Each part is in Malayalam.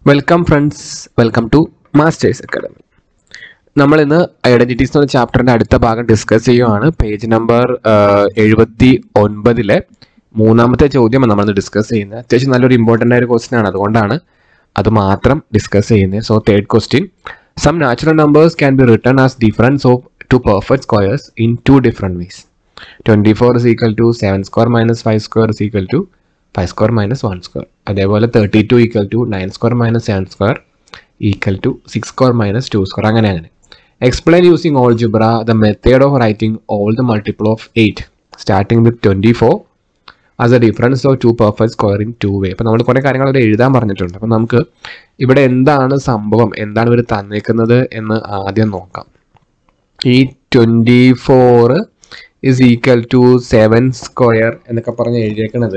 welcome friends welcome to Masters Academy നമ്മൾ ഇന്ന് ഐഡന്റിറ്റീസ് എന്ന ചാപ്റ്ററിന്റെ അടുത്ത ഭാഗം ഡിസ്കസ് ചെയ്യുവാണ് പേജ് നമ്പർ എഴുപത്തി ഒൻപതിലെ മൂന്നാമത്തെ ചോദ്യമാണ് നമ്മൾ ഡിസ്കസ് ചെയ്യുന്നത് അത്യാവശ്യം നല്ലൊരു ഇമ്പോർട്ടൻ്റ് ആയ ഒരു ക്വസ്റ്റ്യൻ ആണ് അതുകൊണ്ടാണ് അത് മാത്രം ഡിസ്കസ് ചെയ്യുന്നത് so third question some natural numbers can be written as difference of two perfect squares in two different ways twenty four is equal to seven square minus five square is equal to five square minus one square അതേപോലെ thirty two equal to nine square minus seven square equal to six square minus two square അങ്ങനെ അങ്ങനെ explain using algebra the method of writing all the multiple of eight starting with twenty four as a difference of two perfect square in two way അപ്പോൾ നമ്മൾ കുറേ കാര്യങ്ങൾ ഇവിടെ എഴുതാൻ പറഞ്ഞിട്ടുണ്ട് അപ്പോൾ നമുക്ക് ഇവിടെ എന്താണ് സംഭവം എന്താണ് ഇവർ തന്നേക്കുന്നത് എന്ന് ആദ്യം നോക്കാം ഈ twenty four is equal to seven square എന്നൊക്കെ പറഞ്ഞ് എഴുതിയേക്കണത്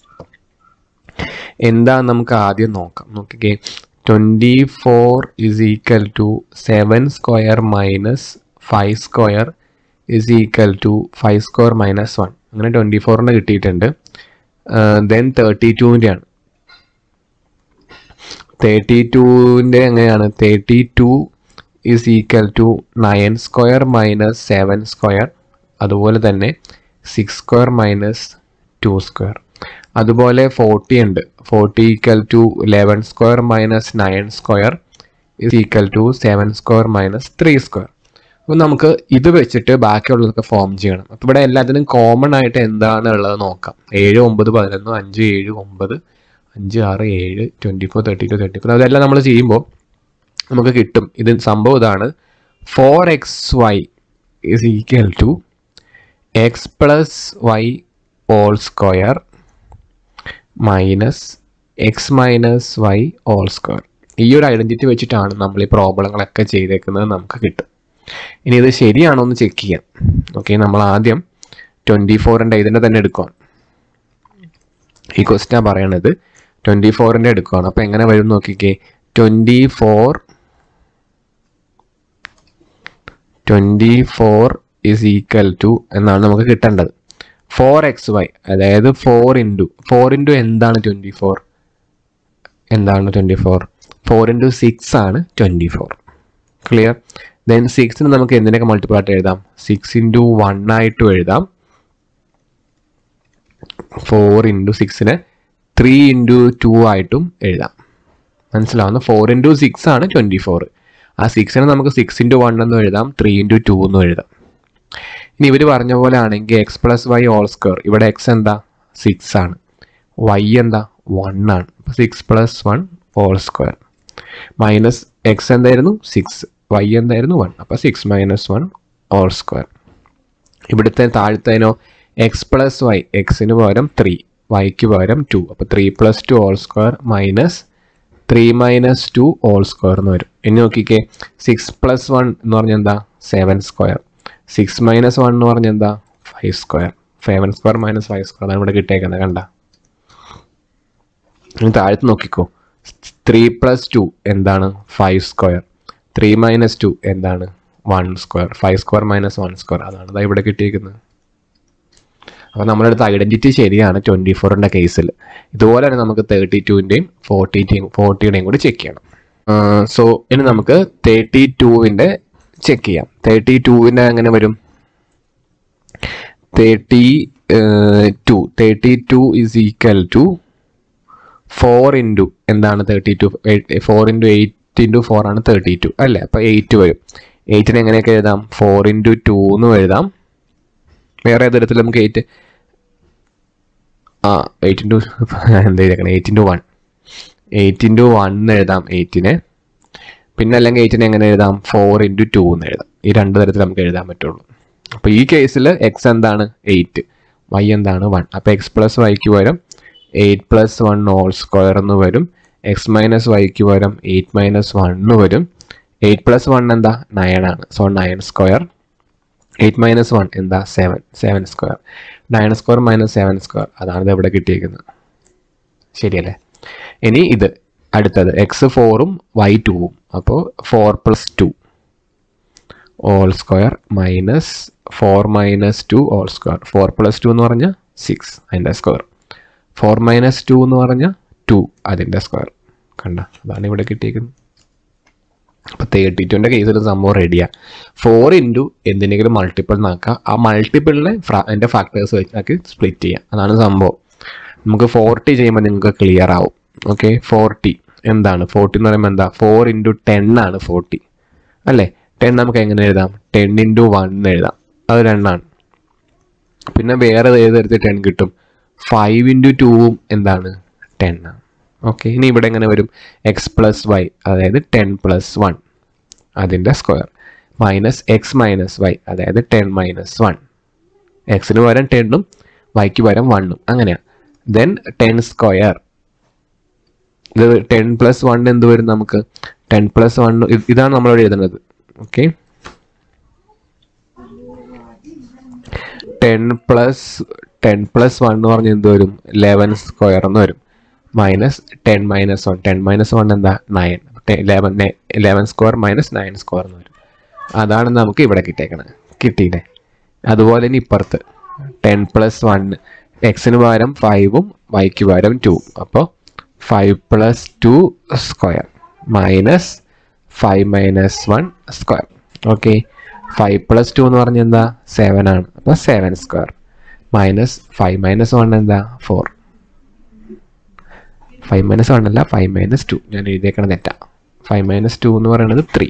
എന്താന്ന് നമുക്ക് ആദ്യം നോക്കാം നോക്കിക്കേ twenty four is equal to seven square minus five square is equal to five square minus one അങ്ങനെ ട്വൻറ്റി ഫോറിന് കിട്ടിയിട്ടുണ്ട് ദെൻ തേർട്ടി ടുവിൻ്റെ ആണ് തേർട്ടി ടുവിൻ്റെ എങ്ങനെയാണ് thirty two is equal to nine square minus seven square അതുപോലെ തന്നെ six square minus two square അതുപോലെ ഫോർട്ടി ഉണ്ട് forty equal to eleven square minus nine square is equal to seven square minus three square അപ്പോൾ നമുക്ക് ഇത് വെച്ചിട്ട് ബാക്കിയുള്ളതൊക്കെ ഫോം ചെയ്യണം അപ്പോൾ ഇവിടെ എല്ലാത്തിനും കോമൺ ആയിട്ട് എന്താണ് ഉള്ളത് നോക്കാം ഏഴ് ഒമ്പത് പതിനൊന്ന് അഞ്ച് ഏഴ് ഒമ്പത് അഞ്ച് ആറ് ഏഴ് twenty four thirty two thirty four അതെല്ലാം നമ്മൾ ചെയ്യുമ്പോൾ നമുക്ക് കിട്ടും ഇത് സംഭവം ഇതാണ് four x y is equal to x plus y whole square minus x minus y whole square ഈ ഒരു ഐഡൻറ്റിറ്റി വെച്ചിട്ടാണ് നമ്മൾ ഈ പ്രോബ്ലങ്ങളൊക്കെ ചെയ്തേക്കുന്നത് നമുക്ക് കിട്ടും ഇനി ഇത് ശരിയാണോ എന്ന് ചെക്ക് ചെയ്യാം ഓക്കെ നമ്മൾ ആദ്യം ട്വൻറ്റി ഫോറിൻ്റെ ഇതിൻ്റെ തന്നെ എടുക്കുകയാണ് ഈ ക്വസ്റ്റ്യൻ പറയണത് ട്വൻറ്റി ഫോറിൻ്റെ എടുക്കുകയാണ് അപ്പോൾ എങ്ങനെ വരും നോക്കിക്കേ twenty four twenty four is equal to എന്നാണ് നമുക്ക് കിട്ടേണ്ടത് ഫോർ എക്സ് വൈ അതായത് ഫോർ ഇൻറ്റു ഫോർ ഇൻറ്റു എന്താണ് ട്വൻറ്റി ഫോർ എന്താണ് twenty four four into six ആണ് ട്വൻറ്റി ഫോർ ക്ലിയർ ദെൻ സിക്സിന് നമുക്ക് എന്തിനൊക്കെ മൾട്ടിപ്പിൾ ആയിട്ട് എഴുതാം സിക്സ് ഇൻറ്റു വൺ ആയിട്ടും എഴുതാം ഫോർ ഇൻറ്റു സിക്സിന് ത്രീ ഇൻറ്റു ടു ആയിട്ടും എഴുതാം മനസ്സിലാവുന്ന ഫോർ ഇൻറ്റു സിക്സ് ആണ് ട്വൻറ്റി ഫോർ ആ സിക്സിന് നമുക്ക് സിക്സ് ഇൻറ്റു വൺ എന്നും എഴുതാം ത്രീ ഇൻറ്റു ടു എന്നും എഴുതാം ഇനി ഇവർ പറഞ്ഞ പോലെ ആണെങ്കിൽ x plus y whole square ഇവിടെ എക്സ് എന്താ സിക്സ് ആണ് വൈ എന്താ വൺ ആണ് അപ്പോൾ six plus one whole square minus x എന്തായിരുന്നു സിക്സ് വൈ എന്തായിരുന്നു വൺ അപ്പോൾ six minus one whole square ഇവിടുത്തെ താഴത്തേനോ എക്സ് പ്ലസ് വൈ എക്സിന് പകരം ത്രീ വൈക്ക് പകരം ടു അപ്പോൾ three plus two whole square minus three minus two whole square എന്ന് വരും ഇനി നോക്കിക്കേ സിക്സ് പ്ലസ് വൺ എന്ന് പറഞ്ഞാൽ എന്താ seven square six minus one എന്ന് പറഞ്ഞാൽ എന്താ five square seven square minus five square അതാണ് ഇവിടെ കിട്ടിയേക്കുന്നത് കണ്ട ഇനി താഴത്ത് നോക്കിക്കോ ത്രീ പ്ലസ് ടു എന്താണ് five square three minus two എന്താണ് one square five square minus one square അതാണ് ഇതാ ഇവിടെ കിട്ടിയിരിക്കുന്നത് അപ്പോൾ നമ്മുടെ അടുത്ത് ഐഡന്റിറ്റി ശരിയാണ് ട്വൻറ്റി ഫോറിൻ്റെ കേസിൽ ഇതുപോലെ തന്നെ നമുക്ക് തേർട്ടി ടുവിൻ്റെയും ഫോർട്ടിൻ്റെയും ഫോർട്ടിയുടെയും കൂടി ചെക്ക് ചെയ്യണം സോ ഇനി നമുക്ക് തേർട്ടി ടുവിൻ്റെ ചെക്ക് ചെയ്യാം തേർട്ടി ടുവിൻ്റെ എങ്ങനെ വരും thirty two thirty two is equal to four into എന്താണ് thirty two four into eight into four ആണ് തേർട്ടി ടു അല്ലേ അപ്പോൾ എയ്റ്റ് വരും എയ്റ്റിന് എങ്ങനെയൊക്കെ എഴുതാം ഫോർ ഇൻറ്റു ടു എന്ന് എഴുതാം വേറെ ഏതൊരത്തിൽ നമുക്ക് എയ്റ്റ് ആ എയ്റ്റ് ഇൻറ്റു എന്താ എഴുതേക്കണം eight into one eight into one എന്ന് എഴുതാം എയ്റ്റിനെ പിന്നെ അല്ലെങ്കിൽ എയ്റ്റിനെ എങ്ങനെ എഴുതാം ഫോർ ഇൻറ്റു ടു എന്ന് എഴുതാം ഈ രണ്ട് തരത്തിൽ നമുക്ക് എഴുതാൻ പറ്റുള്ളൂ അപ്പോൾ ഈ കേസിൽ എക്സ് എന്താണ് എയ്റ്റ് വൈ എന്താണ് വൺ അപ്പോൾ എക്സ് പ്ലസ് വൈക്ക് പകരം eight plus one whole square എന്ന് വരും എക്സ് മൈനസ് വൈക്ക് പകരം എയ്റ്റ് മൈനസ് വൺ എന്ന് വരും എയ്റ്റ് പ്ലസ് വൺ എന്താ നയൻ ആണ് so nine square eight minus one എന്താ seven seven square nine square minus seven square അതാണ് ഇത് ഇവിടെ കിട്ടിയിരിക്കുന്നത് ശരിയല്ലേ ഇനി ഇത് അടുത്തത് എക്സ് ഫോറും വൈ ടുവും അപ്പോൾ four plus two whole square minus four minus two whole square four plus two എന്ന് പറഞ്ഞാൽ സിക്സ് അതിൻ്റെ സ്ക്വയർ ഫോർ മൈനസ് ടു എന്ന് പറഞ്ഞാൽ ടു അതിൻ്റെ സ്ക്വയർ കണ്ട അതാണ് ഇവിടെ കിട്ടിയേക്കുന്നത് അപ്പോൾ തേർട്ടി ടുവിൻ്റെ കേസിൽ സംഭവം റെഡിയാണ് ഫോർ ഇൻറ്റു എന്തിനെങ്കിലും മൾട്ടിപ്പിൾ നാക്കുക ആ മൾട്ടിപ്പിളിനെ അതിൻ്റെ ഫാക്ടേഴ്സ് വെച്ചാക്കി സ്പ്ലിറ്റ് ചെയ്യുക അതാണ് സംഭവം നമുക്ക് ഫോർട്ടി ചെയ്യുമ്പോൾ നിങ്ങൾക്ക് ക്ലിയർ ആവും ഓക്കെ ഫോർട്ടി എന്താണ് ഫോർട്ടി എന്ന് പറയുമ്പോൾ എന്താ ഫോർ ഇൻറ്റു ടെൻ ആണ് ഫോർട്ടി അല്ലേ ടെൻ നമുക്ക് എങ്ങനെ എഴുതാം ടെൻ ഇൻറ്റു വൺ എന്ന് എഴുതാം അത് രണ്ടാണ് പിന്നെ വേറെ ഏത് തരത്തിൽ ടെൻ കിട്ടും ഫൈവ് ഇൻറ്റു ടൂവും എന്താണ് ടെൻ ആണ് ഓക്കെ ഇനി ഇവിടെ എങ്ങനെ വരും എക്സ് പ്ലസ് വൈ അതായത് ടെൻ പ്ലസ് വൺ അതിൻ്റെ square minus x minus y അതായത് ടെൻ മൈനസ് വൺ എക്സിന് പകരം ടെണ്ണും വൈക്ക് പകരം വണ്ണും അങ്ങനെയാണ് ദെൻ ടെൻ സ്ക്വയർ ഇത് ടെൻ പ്ലസ് വൺ എന്ത് വരും നമുക്ക് ടെൻ പ്ലസ് വൺ ഇതാണ് നമ്മളിവിടെ എഴുതുന്നത് okay ten plus ten plus one എന്ന് പറഞ്ഞാൽ എന്ത് വരും ലെവൻ സ്ക്വയർ എന്ന് വരും minus ten minus one ten minus one എന്താ nine eleven eleven square minus nine square എന്ന് വരും അതാണ് നമുക്ക് ഇവിടെ കിട്ടിയേക്കണത് കിട്ടിയില്ലേ അതുപോലെ ഇനി ഇപ്പുറത്ത് ടെൻ പ്ലസ് വൺ എക്സിന് പകരം ഫൈവും വൈക്ക് പകരം ടു അപ്പോൾ five plus two square minus five minus one square okay five plus two എന്ന് പറഞ്ഞാൽ എന്താ സെവൻ ആണ് അപ്പോൾ seven square minus five minus one എന്താ ഫോർ ഫൈവ് മൈനസ് വൺ അല്ല ഫൈവ് മൈനസ് ടു ഞാൻ എഴുതിയേക്കണ തെറ്റാ ഫൈവ് മൈനസ് ടു എന്ന് പറയുന്നത് three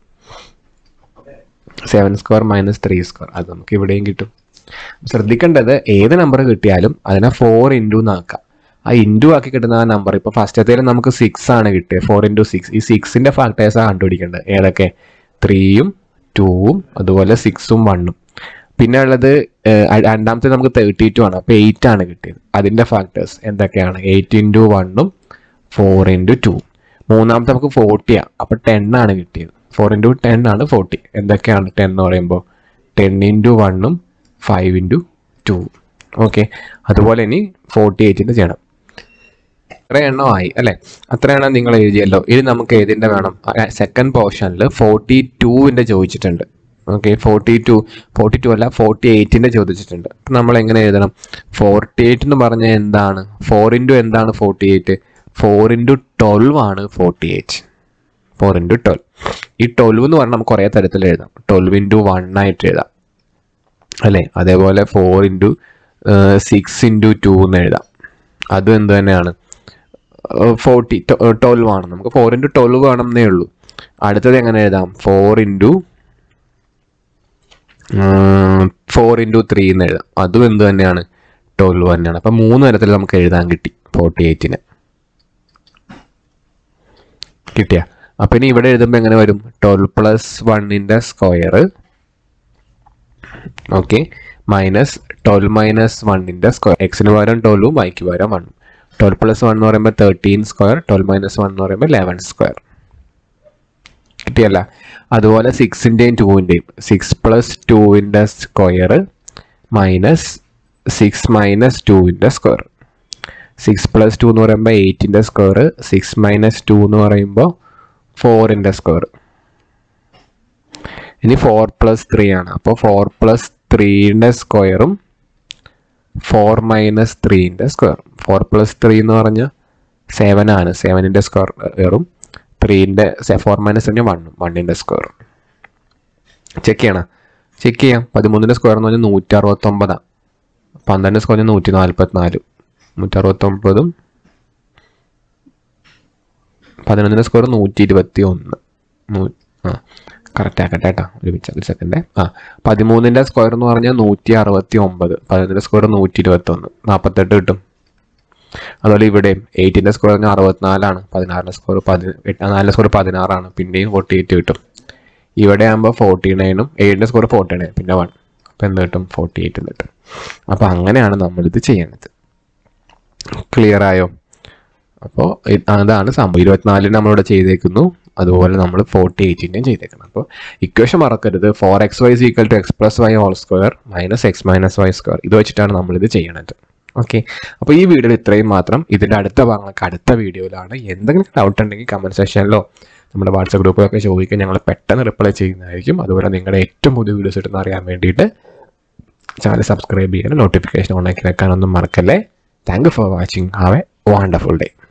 seven square minus three square അത് നമുക്ക് ഇവിടെയും കിട്ടും ശ്രദ്ധിക്കേണ്ടത് ഏത് നമ്പർ കിട്ടിയാലും അതിനെ ഫോർ ഇൻറ്റു എന്നാക്കാം ആ ഇൻറ്റു ആക്കി കിട്ടുന്ന ആ നമ്പർ ഇപ്പോൾ ഫസ്റ്റത്തേലും നമുക്ക് സിക്സ് ആണ് കിട്ടിയത് ഫോർ ഇൻറ്റു സിക്സ് ഈ സിക്സിൻ്റെ ഫാക്ടേഴ്സാണ് കണ്ടുപിടിക്കേണ്ടത് ഏതൊക്കെ ത്രീയും ടൂവും അതുപോലെ സിക്സും വണ്ണും പിന്നെ ഉള്ളത് ഏഹ്, അ- രണ്ടാമത്തെ നമുക്ക് തേർട്ടി ടു ആണ് അപ്പോൾ എയ്റ്റ് ആണ് കിട്ടിയത് അതിൻ്റെ ഫാക്ടേഴ്സ് എന്തൊക്കെയാണ് എയ്റ്റ് ഇൻറ്റു വണ്ണും ഫോർ ഇൻറ്റു ടു മൂന്നാമത്തെ നമുക്ക് ഫോർട്ടിയാണ് അപ്പോൾ ടെൻ ആണ് കിട്ടിയത് ഫോർ ഇൻറ്റു ടെൻ ആണ് ഫോർട്ടി എന്തൊക്കെയാണ് ടെൻ എന്ന് പറയുമ്പോൾ ടെൻ ഇൻറ്റു വണ്ണും ഫൈവ് ഇൻറ്റു ടു ഓക്കെ അതുപോലെ ഇനി ഫോർട്ടി എയ്റ്റിൻ്റെ ചെയ്യണം ഇത്ര എണ്ണമായി അല്ലേ അത്ര എണ്ണം നിങ്ങൾ എഴുതിയല്ലോ ഇനി നമുക്ക് ഏതിൻ്റെ വേണം സെക്കൻഡ് പോർഷനിൽ ഫോർട്ടി ടൂവിൻ്റെ ചോദിച്ചിട്ടുണ്ട് okay forty two forty two അല്ല ഫോർട്ടി എയ്റ്റിൻ്റെ ചോദിച്ചിട്ടുണ്ട് അപ്പം നമ്മൾ എങ്ങനെ എഴുതണം ഫോർട്ടി എയ്റ്റ് എന്ന് പറഞ്ഞാൽ എന്താണ് ഫോർ ഇൻറ്റു എന്താണ് forty eight four into twelve ആണ് forty eight four into twelve ഈ ട്വൽവ് എന്ന് പറഞ്ഞാൽ നമുക്ക് കുറേ തരത്തിൽ എഴുതാം ട്വൽവ് ഇൻറ്റു വൺ ആയിട്ട് എഴുതാം അല്ലേ അതേപോലെ four into six into two എന്ന് എഴുതാം അതും എന്ത് തന്നെയാണ് ഫോർട്ടി ട്വൽവ് ആണ് നമുക്ക് ഫോർ ഇൻറ്റു ട്വൽവ് വേണമെന്നേ ഉള്ളൂ അടുത്തത് എങ്ങനെ എഴുതാം four into four into three എന്ന് എഴുതാം അതും എന്ത് തന്നെയാണ് ട്വൽവ് തന്നെയാണ് അപ്പം മൂന്ന് തരത്തിൽ നമുക്ക് എഴുതാൻ കിട്ടി ഫോർട്ടി എയ്റ്റിന് കിട്ടിയ അപ്പം ഇനി ഇവിടെ എഴുതുമ്പോൾ എങ്ങനെ വരും ട്വൽവ് പ്ലസ് വണ്ണിൻ്റെ square okay minus twelve minus വണ്ണിൻ്റെ സ്ക്വയർ എക്സിന് പകരം ട്വൽവും വൈക്ക് പകരം വണ്ണും ട്വൽവ് പ്ലസ് വൺ എന്ന് പറയുമ്പോൾ thirteen square twelve minus one എന്ന് പറയുമ്പോൾ ലെവൻ സ്ക്വയർ കിട്ടിയല്ല അതുപോലെ സിക്സിൻ്റെയും ടൂവിൻ്റെയും സിക്സ് പ്ലസ് ടൂവിൻ്റെ സ്ക്വയർ മൈനസ് സിക്സ് മൈനസ് ടൂവിൻ്റെ സ്ക്വയർ സിക്സ് പ്ലസ് ടു എന്ന് പറയുമ്പോൾ എയ്റ്റിൻ്റെ സ്ക്വയർ സിക്സ് മൈനസ് ടു എന്ന് പറയുമ്പോൾ ഫോറിൻ്റെ സ്ക്വയർ ഇനി ഫോർ പ്ലസ് ത്രീ ആണ് അപ്പോൾ ഫോർ പ്ലസ് ത്രീൻ്റെ സ്ക്വയറും ഫോർ മൈനസ് ത്രീൻ്റെ സ്ക്വയർ ഫോർ പ്ലസ് ത്രീ എന്ന് പറഞ്ഞാൽ സെവൻ ആണ് സെവനിൻ്റെ സ്ക്വയറും ത്രീൻ്റെ ഫോർ മൈനസ് തന്നെ വണ്ണും വണ്ണിൻ്റെ സ്ക്വയർ ചെക്ക് ചെയ്യണം ചെക്ക് ചെയ്യാം പതിമൂന്നിൻ്റെ സ്ക്വയർ എന്ന് പറഞ്ഞാൽ നൂറ്റി അറുപത്തൊമ്പതാണ് പന്ത്രണ്ട് സ്ക്വയർ നൂറ്റി നാൽപ്പത്തിനാലും നൂറ്റി അറുപത്തൊമ്പതും പതിനൊന്നിൻ്റെ സ്കോർ നൂറ്റി ഇരുപത്തി ഒന്ന് നൂ- ആ കറക്റ്റ് ആക്കട്ടെ കേട്ടോ ഒരു മിനിറ്റ് ഒരു സെക്കൻഡ് ആ പതിമൂന്നിൻ്റെ സ്ക്വയർ എന്ന് പറഞ്ഞാൽ നൂറ്റി അറുപത്തി ഒമ്പത് പതിനൊന്നിൻ്റെ സ്കോർ നൂറ്റി ഇരുപത്തി ഒന്ന് നാൽപ്പത്തെട്ട് കിട്ടും അതുപോലെ ഇവിടെയും എയ്റ്റിൻ്റെ സ്കോർ പറഞ്ഞാൽ അറുപത്തിനാലാണ് പതിനാറിൻ്റെ സ്കോർ പതി എട്ട് നാലിൻ്റെ സ്കോർ പതിനാറാണ് പിന്നെയും ഫോർട്ടി എയ്റ്റ് കിട്ടും ഇവിടെ ആകുമ്പോൾ ഫോർട്ടി നയനും ഏഴിൻ്റെ സ്കോർ ഫോർട്ടി നയൻ പിന്നെ വൺ അപ്പോൾ എന്ത് കിട്ടും ഫോർട്ടി എയ്റ്റ് കിട്ടും അപ്പോൾ അങ്ങനെയാണ് നമ്മളിത് ചെയ്യണത് ക്ലിയർ ആയോ അപ്പോൾ അതാണ് സംഭവം ഇരുപത്തിനാലിന് നമ്മളിവിടെ ചെയ്തേക്കുന്നു അതുപോലെ നമ്മൾ ഫോർട്ടി എയ്റ്റിൻ്റെയും ചെയ്തേക്കണം അപ്പോൾ ഇക്വേഷൻ മറക്കരുത് four x y equal to x plus y whole square minus x minus y square ഇത് വെച്ചിട്ടാണ് നമ്മളിത് ചെയ്യണത് ഓക്കെ അപ്പോൾ ഈ വീഡിയോയിൽ ഇത്രയും മാത്രം ഇതിൻ്റെ അടുത്ത ഭാഗങ്ങൾക്ക് അടുത്ത വീഡിയോയിലാണ് എന്തെങ്കിലും ഡൗട്ട് ഉണ്ടെങ്കിൽ കമൻറ്റ് സെക്ഷനിലോ നമ്മുടെ വാട്സപ്പ് ഗ്രൂപ്പിലൊക്കെ ചോദിക്കാൻ ഞങ്ങൾ പെട്ടെന്ന് റിപ്ലൈ ചെയ്യുന്നതായിരിക്കും അതുപോലെ നിങ്ങളുടെ ഏറ്റവും പുതിയ വീഡിയോസ് ഇട്ടെന്ന് അറിയാൻ വേണ്ടിയിട്ട് ചാനൽ സബ്സ്ക്രൈബ് ചെയ്യാനും നോട്ടിഫിക്കേഷൻ ഓൺ ആക്കി വെക്കാനൊന്നും മറക്കല്ലേ thank you for watching have a wonderful day